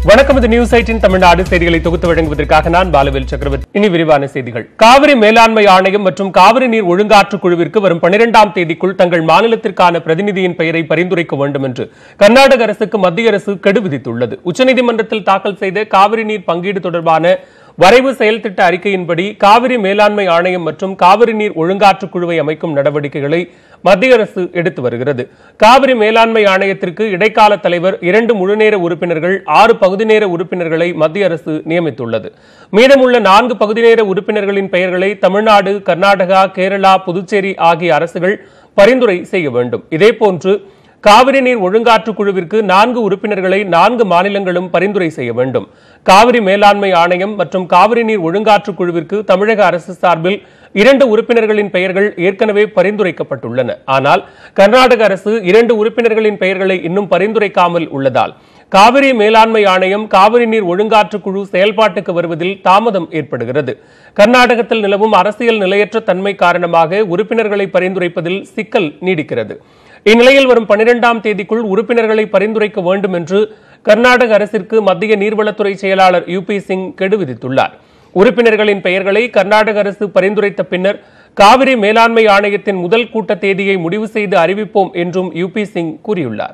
வணக்கம் இது news eighteen Tamil Nadu செய்திகளை தொகுத்து வழங்குவதற்காக நான் பாலுவேல் சக்கரவர்த்தி இனி விரிவான செய்திகள் காவிரி மேலாண்மை ஆணையம் மற்றும் காவிரி நீர் ஒழுங்காற்று குழுவிற்கு வரும் பனிரெண்டாம் தேதிக்குள் தங்கள் மாநிலத்திற்கான பிரதிநிதியின் பெயரை பரிந்துரைக்க வேண்டும் என்று கர்நாடக அரசுக்கு மத்திய அரசு கெடு விதித்துள்ளது உச்சநீதிமன்றத்தில் தாக்கல் செய்த காவிரி நீர் பங்கீடு தொடர்பான வரைவு செயல் திட்ட அறிக்கையின்படி காவிரி மேலாண்மை ஆணையம் மற்றும் காவிரி நீர் ஒழுங்காற்று குழுவை அமைக்கும் நடவடிக்கைகளை மத்திய அரசு எடுத்து வருகிறது காவிரி மேலாண்மை ஆணையத்திற்கு இடைக்கால தலைவர் இரண்டு முழுநேர உறுப்பினர்கள் ஆறு பகுதி நேர உறுப்பினர்களை மத்திய அரசு நியமித்துள்ளது மீதமுள்ள நான்கு பகுதி நேர உறுப்பினர்களின் பெயர்களை தமிழ்நாடு கர்நாடகா கேரளா புதுச்சேரி ஆகிய அரசுகள் பரிந்துரை செய்ய வேண்டும் இதேபோன்று காவிரி நீர் ஒழுங்காற்று குழுவிற்கு நான்கு உறுப்பினர்களை நான்கு மாநிலங்களும் பரிந்துரை செய்ய வேண்டும் காவிரி மேலாண்மை ஆணையம் மற்றும் காவிரி நீர் ஒழுங்காற்று குழுவிற்கு தமிழக அரசு சார்பில் இரண்டு உறுப்பினர்களின் பெயர்கள் ஏற்கனவே பரிந்துரைக்கப்பட்டுள்ளன ஆனால் கர்நாடக அரசு இரண்டு உறுப்பினர்களின் பெயர்களை இன்னும் பரிந்துரைக்காமல் உள்ளதால் காவிரி மேலாண்மை ஆணையம் காவிரி நீர் ஒழுங்காற்று குழு செயல்பாட்டுக்கு வருவதில் தாமதம் ஏற்படுகிறது கர்நாடகத்தில் நிலவும் அரசியல் நிலையற்ற தன்மை காரணமாக உறுப்பினர்களை பரிந்துரைப்பதில் சிக்கல் நீடிக்கிறது இந்நிலையில் வரும் பனிரெண்டாம் தேதிக்குள் உறுப்பினர்களை பரிந்துரைக்க வேண்டும் என்று கர்நாடக அரசிற்கு மத்திய நீர்வளத்துறை செயலாளர் யூ பி சிங் கெடு விதித்துள்ளார் உறுப்பினர்களின் பெயர்களை கர்நாடக அரசு பரிந்துரைத்த பின்னர் காவிரி மேலாண்மை ஆணையத்தின் முதல் கூட்ட தேதியை முடிவு செய்து அறிவிப்போம் என்றும் யூ பி சிங் கூறியுள்ளார்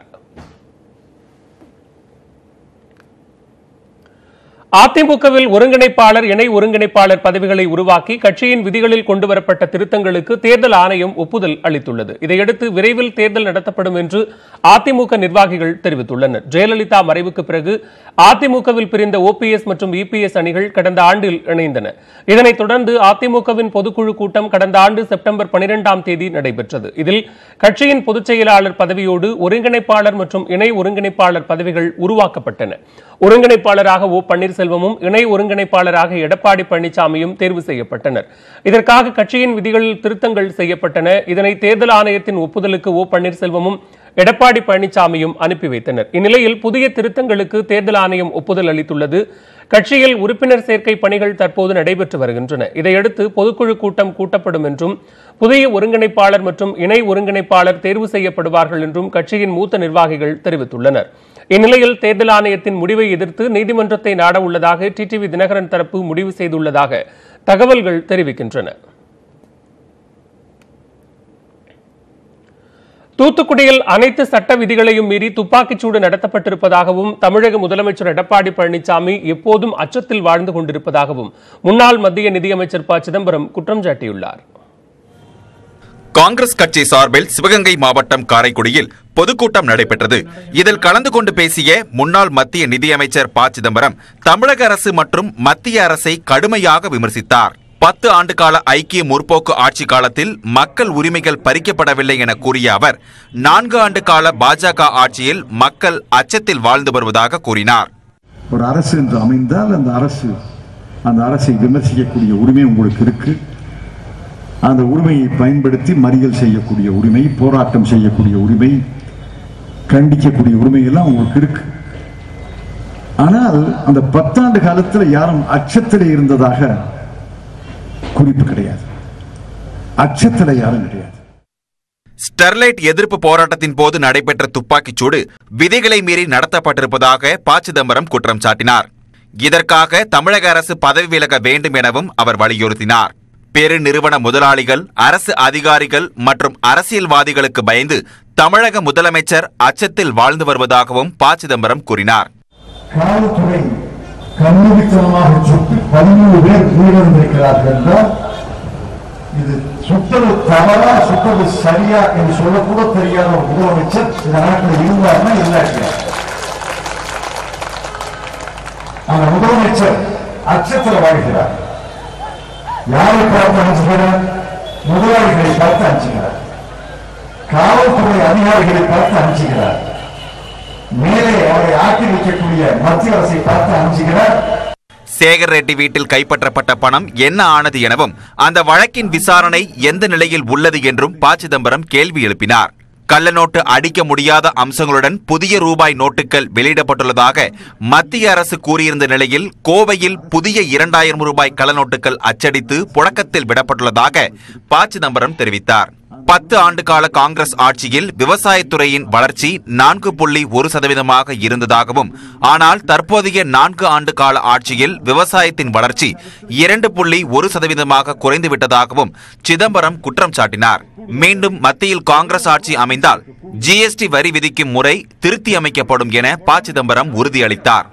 அதிமுகவில் ஒருங்கிணைப்பாளர் இணை ஒருங்கிணைப்பாளர் பதவிகளை உருவாக்கி கட்சியின் விதிகளில் கொண்டுவரப்பட்ட திருத்தங்களுக்கு தேர்தல் ஆணையம் ஒப்புதல் அளித்துள்ளது இதையடுத்து விரைவில் தேர்தல் நடத்தப்படும் என்று அதிமுக நிர்வாகிகள் தெரிவித்துள்ளனர் ஜெயலலிதா மறைவுக்கு பிறகு அதிமுகவில் பிரிந்த ஓபிஎஸ் மற்றும் இபிஎஸ் அணிகள் கடந்த ஆண்டில் இணைந்தன இதனைத் தொடர்ந்து அதிமுகவின் பொதுக்குழு கூட்டம் கடந்த ஆண்டு செப்டம்பர் பனிரெண்டாம் தேதி நடைபெற்றது இதில் கட்சியின் பொதுச் செயலாளர் பதவியோடு ஒருங்கிணைப்பாளர் மற்றும் இணை ஒருங்கிணைப்பாளர் பதவிகள் உருவாக்கப்பட்டன ஒருங்கிணைப்பாளராக ஓ பன்னீர்செல்வமும் இணை ஒருங்கிணைப்பாளராக எடப்பாடி பழனிசாமியும் தேர்வு செய்யப்பட்டனர் இதற்காக கட்சியின் விதிகளில் திருத்தங்கள் செய்யப்பட்டன இதனை தேர்தல் ஆணையத்தின் ஒப்புதலுக்கு ஓ பன்னீர்செல்வமும் எடப்பாடி பழனிசாமியும் அனுப்பி வைத்தனர் இந்நிலையில் புதிய திருத்தங்களுக்கு தேர்தல் ஆணையம் ஒப்புதல் அளித்துள்ளது கட்சியில் உறுப்பினர் சேர்க்கை பணிகள் தற்போது நடைபெற்று வருகின்றன இதையடுத்து பொதுக்குழு கூட்டம் கூட்டப்படும் என்றும் புதிய ஒருங்கிணைப்பாளர் மற்றும் இணை ஒருங்கிணைப்பாளர் தேர்வு செய்யப்படுவார்கள் என்றும் கட்சியின் மூத்த நிர்வாகிகள் தெரிவித்துள்ளனர் இந்நிலையில் தேர்தல் ஆணையத்தின் முடிவை எதிர்த்து நீதிமன்றத்தை நாட உள்ளதாக டிடிவி தினகரன் தரப்பு முடிவு செய்துள்ளதாக தகவல்கள் தெரிவிக்கின்றன தூத்துக்குடியில் அனைத்து சட்ட விதிகளையும் மீறி துப்பாக்கிச்சூடு நடத்தப்பட்டிருப்பதாகவும் தமிழக முதலமைச்சர் எடப்பாடி பழனிசாமி எப்போதும் அச்சத்தில் வாழ்ந்து கொண்டிருப்பதாகவும் முன்னாள் மத்திய நிதியமைச்சர் ப சிதம்பரம் குற்றம் சாட்டியுள்ளார் காங்கிரஸ் கட்சி சார்பில் சிவகங்கை மாவட்டம் காரைக்குடியில் பொதுக்கூட்டம் நடைபெற்றது இதில் கலந்து கொண்டு பேசிய முன்னாள் மத்திய நிதியமைச்சர் ப சிதம்பரம் தமிழக அரசு மற்றும் மத்திய அரசை கடுமையாக விமர்சித்தார் பத்து ஆண்டுகால ஐக்கிய முற்போக்கு ஆட்சி காலத்தில் மக்கள் உரிமைகள் பறிக்கப்படவில்லை என கூறிய அவர் நான்கு ஆண்டு கால பாஜக ஆட்சியில் மக்கள் அச்சத்தில் வாழ்ந்து வருவதாக கூறினார் ஒரு அரசு என்று அமைந்தால் அந்த அரசு அந்த அரசை விமர்சிக்கக்கூடிய உரிமை உங்களுக்கு இருக்கு அந்த உரிமையை பயன்படுத்தி மறியல் செய்யக்கூடிய உரிமை போராட்டம் செய்யக்கூடிய உரிமை கண்டிக்கக்கூடிய உரிமை எல்லாம் உங்களுக்கு இருக்கு ஆனால் அந்த பத்தாண்டு காலத்தில் யாரும் அச்சத்திலே இருந்ததாக குறிப்பு கிடையாது அச்சத்தில் யாரும் கிடையாது ஸ்டெர்லைட் எதிர்ப்பு போராட்டத்தின் போது நடைபெற்ற துப்பாக்கிச்சூடு விதிகளை மீறி நடத்தப்பட்டிருப்பதாக ப சிதம்பரம் குற்றம் சாட்டினார் இதற்காக தமிழக அரசு பதவி விலக வேண்டும் எனவும் அவர் வலியுறுத்தினார் பெருநிறுவன முதலாளிகள் அரசு அதிகாரிகள் மற்றும் அரசியல்வாதிகளுக்கு பயந்து தமிழக முதலமைச்சர் அச்சத்தில் வாழ்ந்து வருவதாகவும் ப சிதம்பரம் கூறினார் காவல்துறை கண்மூடித்தனமாக சுட்டு பதிமூணு பேர் உயிரிழந்திருக்கிறார்கள் என்றால் இது சுட்டது தவறா சுட்டது சரியா என்று சொல்லக்கூட தெரியாத ஒரு முதலமைச்சர் இந்த நாட்டில் இருந்தார்னா இல்லாட்டியா அந்த முதலமைச்சர் அச்சத்தில் வாழ்கிறார் யாரை பார்த்து அஞ்சுகிறார் முதலாளிகளை பார்த்து அஞ்சுகிறார் காவல்துறை அதிகாரிகளை பார்த்து அஞ்சுகிறார் மேலே அவரை ஆட்டி வைக்கக்கூடிய மத்திய அரசை பார்த்து அஞ்சுகிறார் சேகர் ரெட்டி வீட்டில் கைப்பற்றப்பட்ட பணம் என்ன ஆனது எனவும் அந்த வழக்கின் விசாரணை எந்த நிலையில் உள்ளது என்றும் ப சிதம்பரம் கேள்வி எழுப்பினார் கள்ள நோட்டு அடிக்க முடியாத அம்சங்களுடன் புதிய ரூபாய் நோட்டுகள் வெளியிடப்பட்டுள்ளதாக மத்திய அரசு கூறியிருந்த நிலையில் கோவையில் புதிய இரண்டாயிரம் ரூபாய் கள்ள நோட்டுகள் அச்சடித்து புழக்கத்தில் விடப்பட்டுள்ளதாக ப சிதம்பரம் தெரிவித்தார் பத்து ஆண்டு கால காங்கிரஸ் ஆட்சியில் விவசாயத்துறையின் வளர்ச்சி நான்கு புள்ளி ஒரு சதவீதமாக இருந்ததாகவும் ஆனால் தற்போதைய நான்கு ஆண்டு கால ஆட்சியில் விவசாயத்தின் வளர்ச்சி இரண்டு புள்ளி ஒரு சதவீதமாக குறைந்துவிட்டதாகவும் சிதம்பரம் குற்றம் சாட்டினார் மீண்டும் மத்தியில் காங்கிரஸ் ஆட்சி அமைந்தால் ஜிஎஸ்டி வரி விதிக்கும் முறை திருத்தி அமைக்கப்படும் என ப சிதம்பரம் உறுதியளித்தார்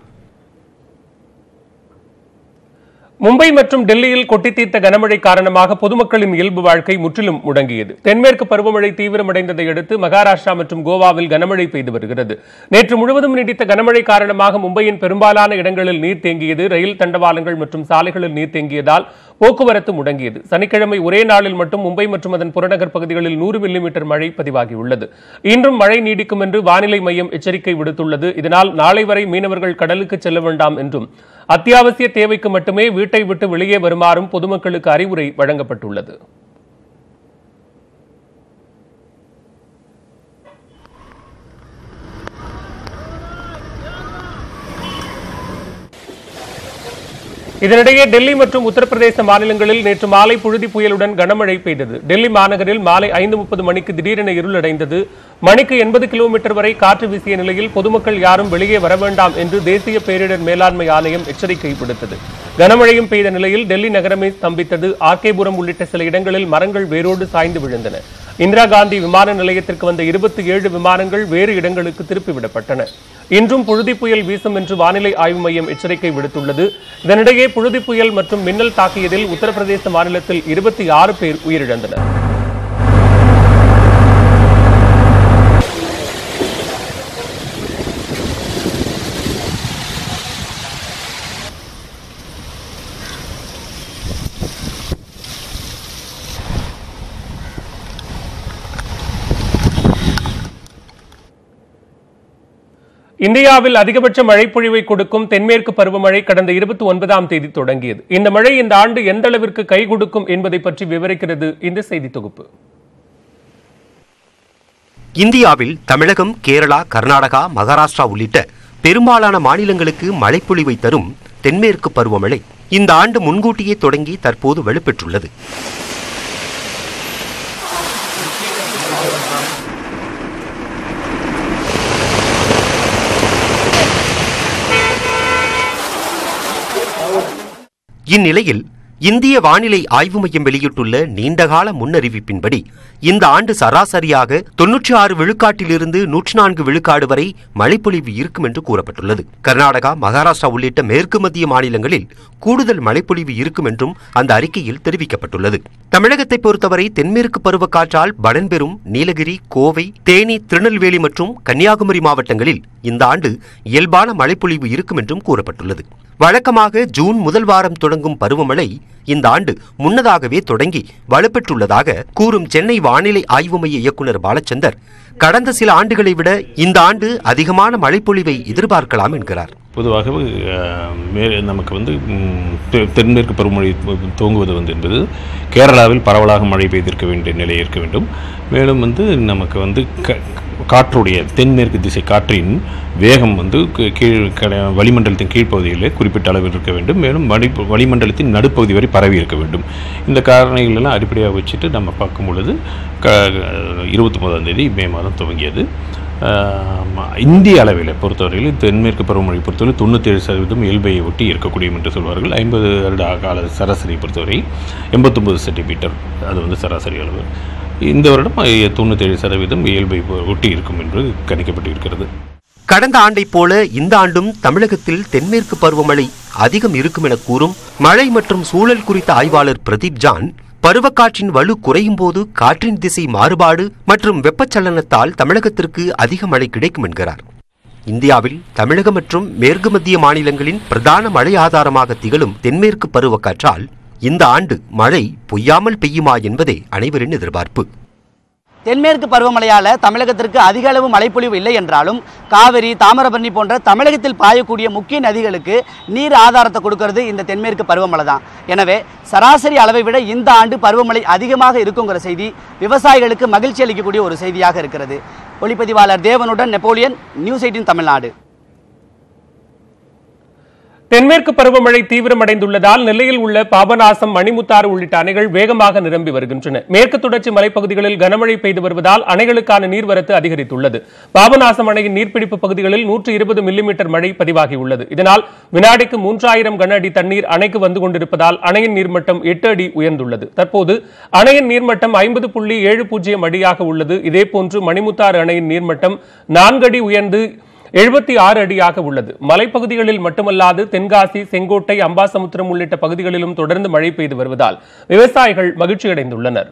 மும்பை மற்றும் டெல்லியில் கொட்டி தீர்த்த கனமழை காரணமாக பொதுமக்களின் இயல்பு வாழ்க்கை முற்றிலும் முடங்கியது தென்மேற்கு பருவமழை தீவிரமடைந்ததை அடுத்து மகாராஷ்டிரா மற்றும் கோவாவில் கனமழை பெய்து வருகிறது நேற்று முழுவதும் நீடித்த கனமழை காரணமாக மும்பையின் பெரும்பாலான இடங்களில் நீர் தேங்கியது ரயில் தண்டவாளங்கள் மற்றும் சாலைகளில் நீர் தேங்கியதால் போக்குவரத்து முடங்கியது சனிக்கிழமை ஒரே நாளில் மட்டும் மும்பை மற்றும் அதன் புறநகர் பகுதிகளில் நூறு மில்லிமீட்டர் மழை பதிவாகியுள்ளது இன்றும் மழை நீடிக்கும் என்று வானிலை மையம் எச்சரிக்கை விடுத்துள்ளது இதனால் நாளை வரை மீனவர்கள் கடலுக்கு செல்ல வேண்டாம் என்றும் அத்தியாவசிய தேவைக்கு மட்டுமே வீட்டை விட்டு வெளியே வருமாறும் பொதுமக்களுக்கு அறிவுரை வழங்கப்பட்டுள்ளது இதனிடையே டெல்லி மற்றும் உத்தரப்பிரதேச மாநிலங்களில் நேற்று மாலை புழுதி புயலுடன் கனமழை பெய்தது டெல்லி மாநகரில் மாலை ஐந்து முப்பது மணிக்கு திடீரென இருளடைந்தது மணிக்கு எண்பது கிலோமீட்டர் வரை காற்று வீசிய நிலையில் பொதுமக்கள் யாரும் வெளியே வர வேண்டாம் என்று தேசிய பேரிடர் மேலாண்மை ஆணையம் எச்சரிக்கை விடுத்தது கனமழையும் பெய்த நிலையில் டெல்லி நகரமே ஸ்தம்பித்தது ஆர்கேபுரம் உள்ளிட்ட சில இடங்களில் மரங்கள் வேரோடு சாய்ந்து விழுந்தன இந்திரா காந்தி விமான நிலையத்திற்கு வந்த இருபத்தி ஏழு விமானங்கள் வேறு இடங்களுக்கு திருப்பிவிடப்பட்டன இன்றும் புழுதி புயல் வீசும் என்று வானிலை ஆய்வு மையம் எச்சரிக்கை விடுத்துள்ளது இதனிடையே புழுதி புயல் மற்றும் மின்னல் தாக்கியதில் உத்தரப்பிரதேச மாநிலத்தில் இருபத்தி ஆறு பேர் உயிரிழந்தனர் இந்தியாவில் அதிகபட்ச மழைப்பொழிவை கொடுக்கும் தென்மேற்கு பருவமழை கடந்த இருபத்தி ஒன்பதாம் தேதி தொடங்கியது இந்த மழை இந்த ஆண்டு எந்த அளவிற்கு கை கொடுக்கும் என்பதை பற்றி விவரிக்கிறது இந்த செய்தி தொகுப்பு இந்தியாவில் தமிழகம் கேரளா கர்நாடகா மகாராஷ்டிரா உள்ளிட்ட பெரும்பாலான மாநிலங்களுக்கு மழைப்பொழிவை தரும் தென்மேற்கு பருவமழை இந்த ஆண்டு முன்கூட்டியே தொடங்கி தற்போது வலுப்பெற்றுள்ளது இந்நிலையில் இந்திய வானிலை ஆய்வு மையம் வெளியிட்டுள்ள நீண்டகால முன்னறிவிப்பின்படி இந்த ஆண்டு சராசரியாக தொன்னூற்றி ஆறு விழுக்காட்டிலிருந்து நூற்றி நான்கு விழுக்காடு வரை மழைப்பொழிவு இருக்கும் என்று கூறப்பட்டுள்ளது கர்நாடகா மகாராஷ்டிரா உள்ளிட்ட மேற்கு மத்திய மாநிலங்களில் கூடுதல் மழைப்பொழிவு இருக்கும் என்றும் அந்த அறிக்கையில் தெரிவிக்கப்பட்டுள்ளது தமிழகத்தை பொறுத்தவரை தென்மேற்கு பருவக்காற்றால் பலன் பெறும் நீலகிரி கோவை தேனி திருநெல்வேலி மற்றும் கன்னியாகுமரி மாவட்டங்களில் இந்த ஆண்டு இயல்பான மழைப்பொழிவு இருக்கும் என்றும் கூறப்பட்டுள்ளது வழக்கமாக ஜூன் முதல் வாரம் தொடங்கும் பருவமழை இந்த ஆண்டு முன்னதாகவே தொடங்கி வலுப்பெற்றுள்ளதாக கூறும் சென்னை வானிலை ஆய்வு மைய இயக்குநர் பாலச்சந்தர் கடந்த சில ஆண்டுகளை விட இந்த ஆண்டு அதிகமான மழைப்பொழிவை எதிர்பார்க்கலாம் என்கிறார் பொதுவாக அஹ், மே நமக்கு வந்து ம், தெ- தென்மேற்கு பருவமழை து- துவங்குவது வந்து என்பது கேரளாவில் பரவலாக மழை பெய்திருக்க வேண்டிய நிலை இருக்க வேண்டும் மேலும் வந்து நமக்கு வந்து க காற்றுடைய தென்மேற்கு திசை காற்றின் வேகம் வந்து கீ- கீழ் கட- வளிமண்டலத்தின் கீழ்ப்பகுதியில் குறிப்பிட்ட அளவில் இருக்க வேண்டும் மேலும் வளி வளிமண்டலத்தின் நடுப்பகுதி வரை பரவி இருக்க வேண்டும் இந்த காரணிகள் எல்லாம் அடிப்படையாக வச்சுட்டு நம்ம பார்க்கும் பொழுது க இருபத்தொம்போதாம் தேதி மே மாதம் துவங்கியது ஆம், இந்திய அளவில் பொறுத்தவரையில் தென்மேற்கு பருவமழை பொறுத்தவரை தொண்ணூற்றேழு சதவீதம் இயல்பை ஒட்டி இருக்கக்கூடியும் என்று சொல்வார்கள் ஐம்பது வருட கால சராசரி பொறுத்தவரை எண்பத்தொம்பது சென்டிமீட்டர் அது வந்து சராசரி அளவு இந்த வருடம் அஹ், தொண்ணூற்றேழு சதவீதம் இயல்பை ஒட்டி இருக்கும் என்று கணிக்கப்பட்டு இருக்கிறது கடந்த ஆண்டைப் போல இந்த ஆண்டும் தமிழகத்தில் தென்மேற்கு பருவமழை அதிகம் இருக்கும் என கூறும் மழை மற்றும் சூழல் குறித்த ஆய்வாளர் பிரதீப் ஜான் பருவக்காற்றின் வலு குறையும் போது காற்றின் திசை மாறுபாடு மற்றும் வெப்பச்சலனத்தால் தமிழகத்திற்கு அதிக மழை கிடைக்கும் என்கிறார் இந்தியாவில் தமிழகம் மற்றும் மேற்கு மத்திய மாநிலங்களின் பிரதான மழை ஆதாரமாக திகழும் தென்மேற்கு பருவக்காற்றால் இந்த ஆண்டு மழை பொய்யாமல் பெய்யுமா என்பதே அனைவரின் எதிர்பார்ப்பு தென்மேற்கு பருவமழையால தமிழகத்திற்கு அதிக அளவு மழைப்பொழிவு இல்லை என்றாலும் காவிரி தாமிரபரணி போன்ற தமிழகத்தில் பாயக்கூடிய முக்கிய நதிகளுக்கு நீர் ஆதாரத்தை கொடுக்கிறது இந்த தென்மேற்கு பருவமழை தான் எனவே சராசரி அளவை விட இந்த ஆண்டு பருவமழை அதிகமாக இருக்குங்கிற செய்தி விவசாயிகளுக்கு மகிழ்ச்சி அளிக்கக்கூடிய ஒரு செய்தியாக இருக்கிறது ஒளிப்பதிவாளர் தேவனுடன் நெப்போலியன் நியூஸ் எயிட்டின் தமிழ்நாடு தென்மேற்கு பருவமழை தீவிரமடைந்துள்ளதால் நெல்லையில் உள்ள பாபநாசம் மணிமுத்தாறு உள்ளிட்ட அணைகள் வேகமாக நிரம்பி வருகின்றன மேற்கு தொடர்ச்சி மலைப்பகுதிகளில் கனமழை பெய்து வருவதால் அணைகளுக்கான நீர்வரத்து அதிகரித்துள்ளது பாபநாசம் அணையின் நீர்பிடிப்பு பகுதிகளில் நூற்று இருபது மில்லிமீட்டர் மழை பதிவாகியுள்ளது இதனால் வினாடிக்கு மூன்றாயிரம் கன அடி தண்ணீர் அணைக்கு வந்து கொண்டிருப்பதால் அணையின் நீர்மட்டம் எட்டு அடி உயர்ந்துள்ளது தற்போது அணையின் நீர்மட்டம் ஐம்பது புள்ளி ஏழு பூஜ்ஜியம் அடியாக உள்ளது இதேபோன்று மணிமுத்தாறு அணையின் நீர்மட்டம் நான்கு அடி உயர்ந்து எழுபத்தி ஆறு அடியாக உள்ளது மலைப்பகுதிகளில் மட்டுமல்லாது தென்காசி செங்கோட்டை அம்பாசமுத்திரம் உள்ளிட்ட பகுதிகளிலும் தொடர்ந்து மழை பெய்து வருவதால் விவசாயிகள் மகிழ்ச்சியடைந்துள்ளனர்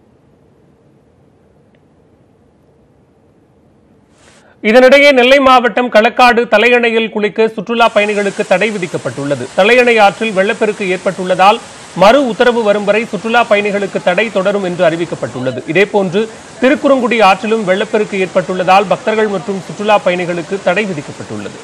இதனிடையே நெல்லை மாவட்டம் களக்காடு தலையணையில் குளிக்க சுற்றுலா பயணிகளுக்கு தடை விதிக்கப்பட்டுள்ளது தலையணை ஆற்றில் வெள்ளப்பெருக்கு ஏற்பட்டுள்ளதால் மறு உத்தரவு வரும் வரை சுற்றுலா பயணிகளுக்கு தடை தொடரும் என்று அறிவிக்கப்பட்டுள்ளது இதேபோன்று திருக்குறுங்குடி ஆற்றிலும் வெள்ளப்பெருக்கு ஏற்பட்டுள்ளதால் பக்தர்கள் மற்றும் சுற்றுலா பயணிகளுக்கு தடை விதிக்கப்பட்டுள்ளது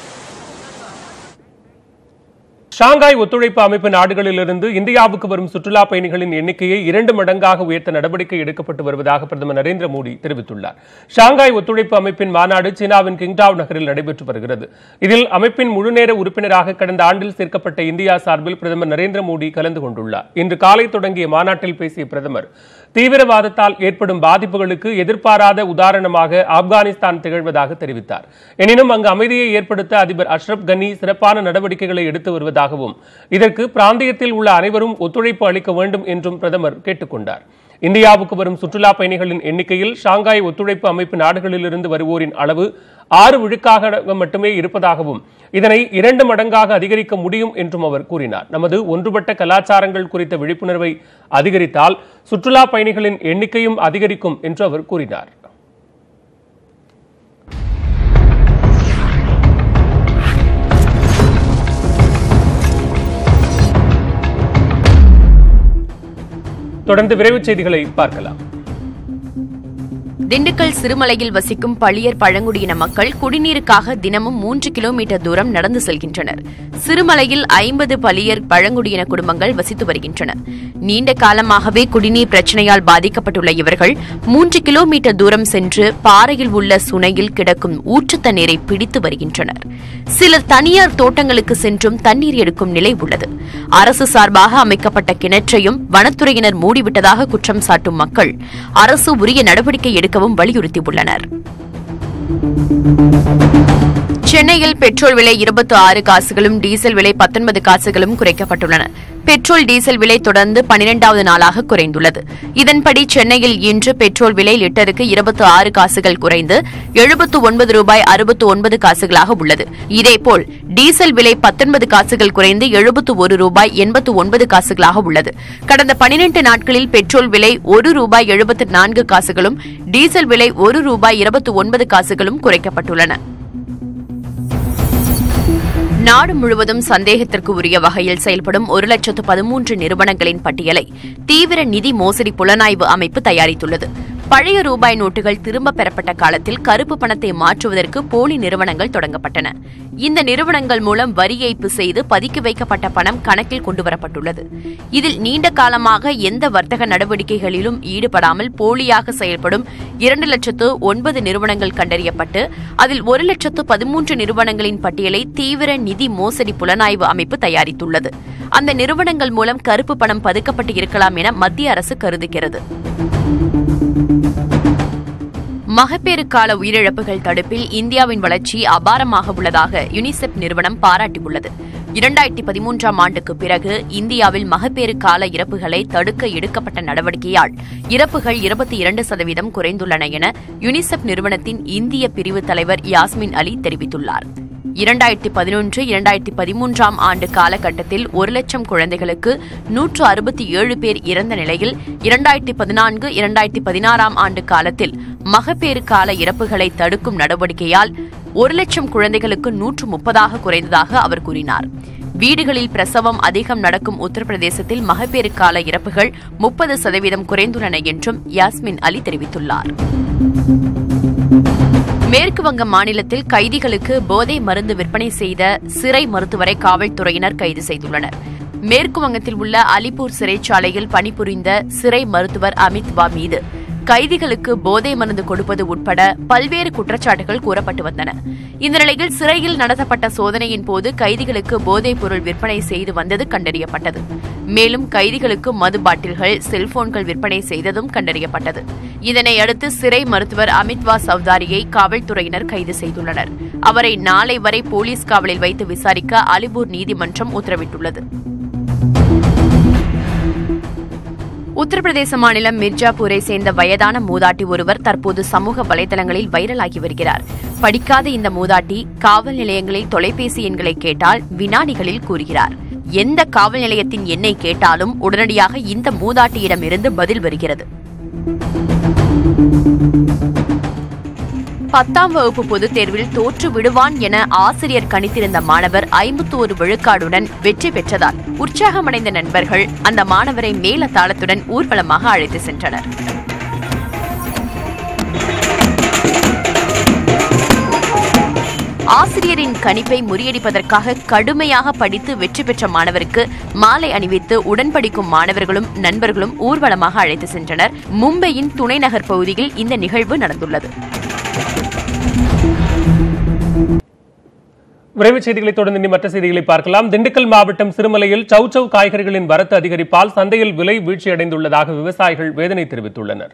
ஷாங்காய் ஒத்துழைப்பு அமைப்பு நாடுகளிலிருந்து இந்தியாவுக்கு வரும் சுற்றுலா பயணிகளின் எண்ணிக்கையை இரண்டு மடங்காக உயர்த்த நடவடிக்கை எடுக்கப்பட்டு வருவதாக பிரதமர் நரேந்திர மோடி தெரிவித்துள்ளார் ஷாங்காய் ஒத்துழைப்பு அமைப்பின் மாநாடு சீனாவின் கிங்டாவ் நகரில் நடைபெற்று வருகிறது இதில் அமைப்பின் முழுநேர உறுப்பினராக கடந்த ஆண்டில் சேர்க்கப்பட்ட இந்தியா சார்பில் பிரதமர் நரேந்திர மோடி கலந்து கொண்டுள்ளார் இன்று காலை தொடங்கிய மாநாட்டில் பேசிய பிரதமர் தீவிரவாதத்தால் ஏற்படும் பாதிப்புகளுக்கு எதிர்பாராத உதாரணமாக ஆப்கானிஸ்தான் திகழ்வதாக தெரிவித்தார் எனினும் அங்கு அமைதியை ஏற்படுத்த அதிபர் அஷ்ரப் கனி சிறப்பான நடவடிக்கைகளை எடுத்து வருவதாகவும் இதற்கு பிராந்தியத்தில் உள்ள அனைவரும் ஒத்துழைப்பு அளிக்க வேண்டும் என்றும் பிரதமர் கேட்டுக்கொண்டார் இந்தியாவுக்கு வரும் சுற்றுலா பயணிகளின் எண்ணிக்கையில் ஷாங்காய் ஒத்துழைப்பு அமைப்பு நாடுகளிலிருந்து வருவோரின் அளவு ஆறு விழுக்காக மட்டுமே இருப்பதாகவும் இதனை இரண்டு மடங்காக அதிகரிக்க முடியும் என்றும் அவர் கூறினார் நமது ஒன்றுபட்ட கலாச்சாரங்கள் குறித்த விழிப்புணர்வை அதிகரித்தால் சுற்றுலா பயணிகளின் எண்ணிக்கையும் அதிகரிக்கும் என்று அவர் கூறினார் தொடர்ந்து விரைவுச் செய்திகளை பார்க்கலாம் திண்டுக்கல் சிறுமலையில் வசிக்கும் பழியர் பழங்குடியின மக்கள் குடிநீருக்காக தினமும் மூன்று கிலோமீட்டர் தூரம் நடந்து செல்கின்றனர் சிறுமலையில் ஐம்பது பழியர் பழங்குடியின குடும்பங்கள் வசித்து வருகின்றன நீண்ட காலமாகவே குடிநீர் பிரச்சனையால் பாதிக்கப்பட்டுள்ள இவர்கள் மூன்று கிலோமீட்டர் தூரம் சென்று பாறையில் உள்ள சுனையில் கிடக்கும் ஊற்று தண்ணீரை பிடித்து வருகின்றனர் சிலர் தனியார் தோட்டங்களுக்கு சென்றும் தண்ணீர் எடுக்கும் நிலை உள்ளது அரசு சார்பாக அமைக்கப்பட்ட கிணற்றையும் வனத்துறையினர் மூடிவிட்டதாக குற்றம் சாட்டும் மக்கள் அரசு உரிய நடவடிக்கை எடுக்கவும் வலியுறுத்தியுள்ளனர் சென்னையில் பெட்ரோல் விலை இருபத்தி ஆறு காசுகளும் டீசல் விலை பத்தொன்பது காசுகளும் குறைக்கப்பட்டுள்ளன பெட்ரோல் டீசல் விலை தொடர்ந்து பனிரெண்டாவது நாளாக குறைந்துள்ளது இதன்படி சென்னையில் இன்று பெட்ரோல் விலை லிட்டருக்கு இருபத்தி ஆறு காசுகள் குறைந்து எழுபத்து ஒன்பது ரூபாய் அறுபத்து ஒன்பது காசுகளாக உள்ளது இதேபோல் டீசல் விலை பத்தொன்பது காசுகள் குறைந்து எழுபத்து ஒரு ரூபாய் எண்பத்து ஒன்பது காசுகளாக உள்ளது கடந்த பனிரெண்டு நாட்களில் பெட்ரோல் விலை ஒரு ரூபாய் எழுபத்து நான்கு காசுகளும் டீசல் விலை ஒரு ரூபாய் இருபத்து ஒன்பது காசுகளும் குறைக்கப்பட்டுள்ளன நாடு முழுவதும் சந்தேகத்திற்கு உரிய வகையில் செயல்படும் ஒரு லட்சத்து பதிமூன்று நிறுவனங்களின் பட்டியலை தீவிர நிதி மோசடி புலனாய்வு அமைப்பு தயாரித்துள்ளது பழைய ரூபாய் நோட்டுகள் திரும்பப் பெறப்பட்ட காலத்தில் கருப்பு பணத்தை மாற்றுவதற்கு போலி நிறுவனங்கள் தொடங்கப்பட்டன இந்த நிறுவனங்கள் மூலம் வரி ஏய்ப்பு செய்து பதுக்கி வைக்கப்பட்ட பணம் கணக்கில் கொண்டுவரப்பட்டுள்ளது இதில் நீண்ட காலமாக எந்த வர்த்தக நடவடிக்கைகளிலும் ஈடுபடாமல் போலியாக செயல்படும் இரண்டு லட்சத்து ஒன்பது நிறுவனங்கள் கண்டறியப்பட்டு அதில் ஒரு லட்சத்து பதிமூன்று நிறுவனங்களின் பட்டியலை தீவிர நிதி மோசடி புலனாய்வு அமைப்பு தயாரித்துள்ளது அந்த நிறுவனங்கள் மூலம் கருப்பு பணம் பதுக்கப்பட்டு இருக்கலாம் என மத்திய அரசு கருதுகிறது மகப்பேறு கால உயிரிழப்புகள் தடுப்பில் இந்தியாவின் வளர்ச்சி அபாரமாக உள்ளதாக யுனிசெப் நிறுவனம் பாராட்டியுள்ளது இரண்டாயிரத்தி பதிமூன்றாம் ஆண்டுக்கு பிறகு இந்தியாவில் மகப்பேறு கால இறப்புகளை தடுக்க எடுக்கப்பட்ட நடவடிக்கையால் இறப்புகள் இருபத்தி இரண்டு சதவீதம் குறைந்துள்ளன என யுனிசெப் நிறுவனத்தின் இந்திய பிரிவு தலைவர் யாஸ்மின் அலி தெரிவித்துள்ளார் இரண்டாயிரத்தி பதினொன்று இரண்டாயிரத்தி பதிமூன்றாம் ஆண்டு காலகட்டத்தில் ஒரு லட்சம் குழந்தைகளுக்கு நூற்று அறுபத்தி ஏழு பேர் இறந்த நிலையில் இரண்டாயிரத்தி பதினான்கு இரண்டாயிரத்தி பதினாறாம் ஆண்டு காலத்தில் மகப்பேறு கால இறப்புகளை தடுக்கும் நடவடிக்கையால் ஒரு லட்சம் குழந்தைகளுக்கு நூற்று முப்பதாக குறைந்ததாக அவர் கூறினார் வீடுகளில் பிரசவம் அதிகம் நடக்கும் உத்தரப்பிரதேசத்தில் மகப்பேறு கால இறப்புகள் முப்பது சதவீதம் குறைந்துள்ளன என்றும் யாஸ்மின் அலி தெரிவித்துள்ளார் மேற்கு வங்க மாநிலத்தில் கைதிகளுக்கு போதை மருந்து விற்பனை செய்த சிறை மருத்துவரை காவல்துறையினர் கைது செய்துள்ளனர் மேற்கு வங்கத்தில் உள்ள அலிப்பூர் சிறைச்சாலையில் பணிபுரிந்த சிறை மருத்துவர் அமித் வா மீது கைதிகளுக்கு போதை மருந்து கொடுப்பது உட்பட பல்வேறு குற்றச்சாட்டுகள் கூறப்பட்டு வந்தன இந்த நிலையில் சிறையில் நடத்தப்பட்ட சோதனையின் போது கைதிகளுக்கு போதைப் பொருள் விற்பனை செய்து வந்தது கண்டறியப்பட்டது மேலும் கைதிகளுக்கு மது பாட்டில்கள் செல்போன்கள் விற்பனை செய்ததும் கண்டறியப்பட்டது இதனை அடுத்து சிறை மருத்துவர் அமித்வா சவ்தாரியை காவல்துறையினர் கைது செய்துள்ளனர் அவரை நாளை வரை போலீஸ் காவலில் வைத்து விசாரிக்க அலிபூர் நீதிமன்றம் உத்தரவிட்டுள்ளது உத்தரப்பிரதேச மாநிலம் மிர்ஜாப்பூரை சேர்ந்த வயதான மூதாட்டி ஒருவர் தற்போது சமூக வலைதளங்களில் வைரலாகி வருகிறார் படிக்காத இந்த மூதாட்டி காவல் நிலையங்களில் தொலைபேசி எண்களை கேட்டால் வினாடிகளில் கூறுகிறார் எந்த காவல் நிலையத்தின் எண்ணை கேட்டாலும் உடனடியாக இந்த மூதாட்டியிடமிருந்து பதில் வருகிறது பத்தாம் வகுப்பு பொதுத் தேர்வில் தோற்று விடுவான் என ஆசிரியர் கணித்திருந்த மாணவர் ஐம்பத்தோரு விழுக்காடுடன் வெற்றி பெற்றதால் உற்சாகமடைந்த நண்பர்கள் அந்த மாணவரை மேல தாளத்துடன் ஊர்வலமாக அழைத்து சென்றனர் ஆசிரியரின் கணிப்பை முறியடிப்பதற்காக கடுமையாக படித்து வெற்றி பெற்ற மாணவருக்கு மாலை அணிவித்து உடன்படிக்கும் மாணவர்களும் நண்பர்களும் ஊர்வலமாக அழைத்து சென்றனர் மும்பையின் துணைநகர் பகுதியில் இந்த நிகழ்வு நடந்துள்ளது விரைவுச் செய்திகளை தொடர்ந்து இனி மற்ற செய்திகளை பார்க்கலாம் திண்டுக்கல் மாவட்டம் சிறுமலையில் சௌச்சௌ காய்கறிகளின் வரத்து அதிகரிப்பால் சந்தையில் விலை வீழ்ச்சியடைந்துள்ளதாக விவசாயிகள் வேதனை தெரிவித்துள்ளனர்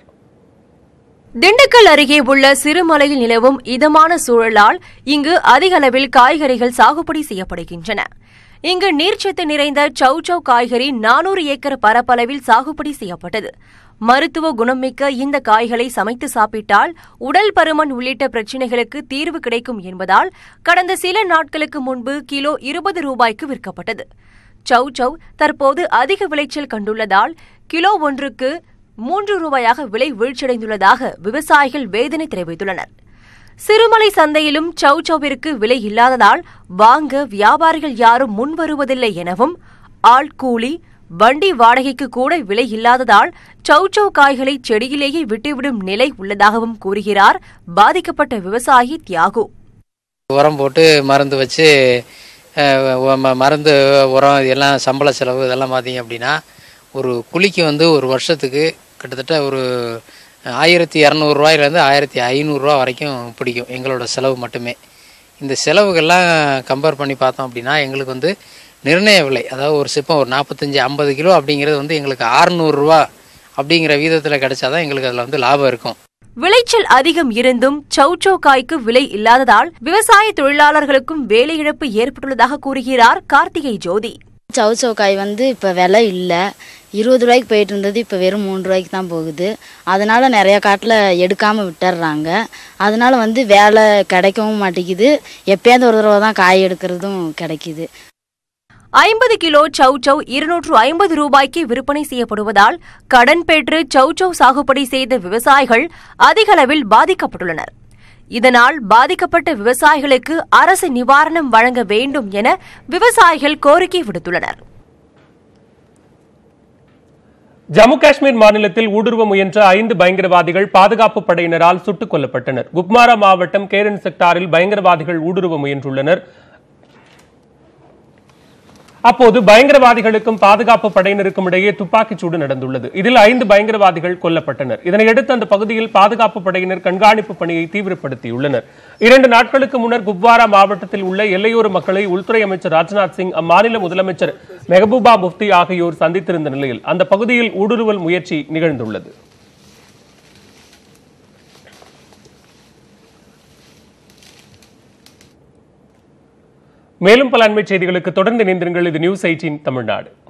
திண்டுக்கல் அருகே உள்ள சிறுமலையில் நிலவும் இதமான சூழலால் இங்கு அதிக அளவில் காய்கறிகள் சாகுபடி செய்யப்படுகின்றன இங்கு நீர்ச்சத்து நிறைந்த சௌச்சௌ காய்கறி நானூறு ஏக்கர் பரப்பளவில் சாகுபடி செய்யப்பட்டது மருத்துவ குணமிக்க இந்த காய்களை சமைத்து சாப்பிட்டால் உடல் பருமன் உள்ளிட்ட பிரச்சினைகளுக்கு தீர்வு கிடைக்கும் என்பதால் கடந்த சில நாட்களுக்கு முன்பு கிலோ இருபது ரூபாய்க்கு விற்கப்பட்டது சௌச்சௌ தற்போது அதிக விளைச்சல் கண்டுள்ளதால் கிலோ ஒன்றுக்கு மூன்று ரூபாயாக விலை வீழ்ச்சியடைந்துள்ளதாக விவசாயிகள் வேதனை தெரிவித்துள்ளனர் சிறுமலை சந்தையிலும் சௌச்சௌவிற்கு விலை இல்லாததால் வாங்க வியாபாரிகள் யாரும் முன்வருவதில்லை எனவும் ஆள் கூலி வண்டி வாடகைக்கு கூட விலை இல்லாததால் சௌச்சௌ காய்களை செடியிலேயே விட்டுவிடும் நிலை உள்ளதாகவும் கூறுகிறார் பாதிக்கப்பட்ட விவசாயி தியாகு உரம் போட்டு மருந்து வச்சு அஹ், ஒ- ம- மருந்து உரம் இதெல்லாம் சம்பள செலவு இதெல்லாம் பார்த்தீங்க அப்படின்னா ஒரு குழிக்கு வந்து ஒரு வருஷத்துக்கு கிட்டத்தட்ட ஒரு ஆயிரத்தி இரநூறுவாயிலேருந்து ஆயிரத்தி ஐநூறுரூவா வரைக்கும் பிடிக்கும் எங்களோட செலவு மட்டுமே இந்த செலவுகள்லாம் கம்பேர் பண்ணி பார்த்தோம் அப்படின்னா எங்களுக்கு வந்து நிர்ணய விலை அதாவது ஒரு சிப்பம் ஒரு நாற்பத்தஞ்சு ஐம்பது கிலோ அப்படிங்கிறது வந்து எங்களுக்கு 600 ரூபா அப்படிங்கிற வீதத்தில் கிடைச்சாதான் எங்களுக்கு அதில் வந்து லாபம் இருக்கும் விளைச்சல் அதிகம் இருந்தும் சௌச்சௌ காய்க்கு விலை இல்லாததால் விவசாய தொழிலாளர்களுக்கும் வேலை இழப்பு ஏற்பட்டுள்ளதாக கூறுகிறார் கார்த்திகை ஜோதி சௌ காய் வந்து இப்போ விலை இல்லை இருபது ரூபாய்க்கு போயிட்டு இருந்தது இப்போ வெறும் மூணு ரூபாய்க்கு தான் போகுது அதனால நிறைய காட்டில் எடுக்காமல் விட்டுறாங்க அதனால வந்து வேலை கிடைக்கவும் மாட்டேங்குது எப்பயாவது ஒரு தடவை தான் காய் எடுக்கிறதும் கிடைக்குது ஐம்பது கிலோ சௌச்சௌ இருநூற்று ஐம்பது ரூபாய்க்கு விற்பனை செய்யப்படுவதால் கடன் பெற்று சௌச்சௌ சாகுபடி செய்த விவசாயிகள் அதிக அளவில் பாதிக்கப்பட்டுள்ளனர் இதனால் பாதிக்கப்பட்ட விவசாயிகளுக்கு அரசு நிவாரணம் வழங்க வேண்டும் என விவசாயிகள் கோரிக்கை விடுத்துள்ளனர் ஜம்மு காஷ்மீர் மாநிலத்தில் ஊடுருவ முயன்ற ஐந்து பயங்கரவாதிகள் பாதுகாப்பு படையினரால் சுட்டுக் கொல்லப்பட்டனர் குப்மாரா மாவட்டம் கேரன் செக்டாரில் பயங்கரவாதிகள் ஊடுருவ முயன்றுள்ளனர் அப்போது பயங்கரவாதிகளுக்கும் பாதுகாப்பு படையினருக்கும் இடையே துப்பாக்கிச் சூடு நடந்துள்ளது இதில் ஐந்து பயங்கரவாதிகள் கொல்லப்பட்டனர் இதனையடுத்து அந்த பகுதியில் பாதுகாப்பு படையினர் கண்காணிப்பு பணியை தீவிரப்படுத்தியுள்ளனர் இரண்டு நாட்களுக்கு முன்னர் குப்வாரா மாவட்டத்தில் உள்ள எல்லையோர மக்களை உள்துறை அமைச்சர் ராஜ்நாத் சிங் அம்மாநில முதலமைச்சர் மெஹபூபா முஃப்தி ஆகியோர் சந்தித்திருந்த நிலையில் அந்த பகுதியில் ஊடுருவல் முயற்சி நிகழ்ந்துள்ளது மேலும் பல அண்மை செய்திகளுக்கு தொடர்ந்து இணைந்திருங்கள் இது நியூஸ் எயிட்டீன் தமிழ்நாடு